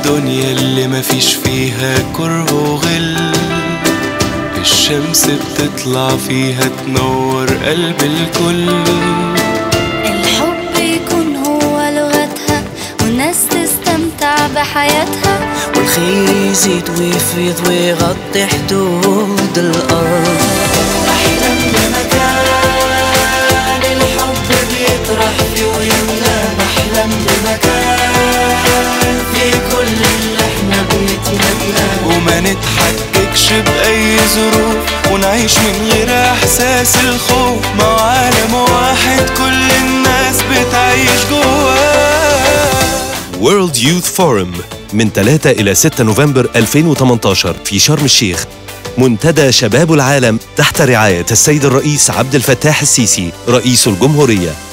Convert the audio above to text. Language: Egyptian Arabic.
الدنيا اللي مفيش فيها كره وغل الشمس بتطلع فيها تنور قلب الكل الحب يكون هو لغتها والناس تستمتع بحياتها والخير يزيد ويفيض ويغطي حدود الأرض أحلم بمكان الحب بيطرح فيه ويملى أحلم بمكان في كل اللي احنا بنتمناه وما نتحككش بأي ظروف ونعيش من غير إحساس الخوف مع عالم واحد كل الناس بتعيش جواه World Youth Forum من 3 إلى 6 نوفمبر 2018 في شرم الشيخ منتدى شباب العالم تحت رعاية السيد الرئيس عبد الفتاح السيسي رئيس الجمهورية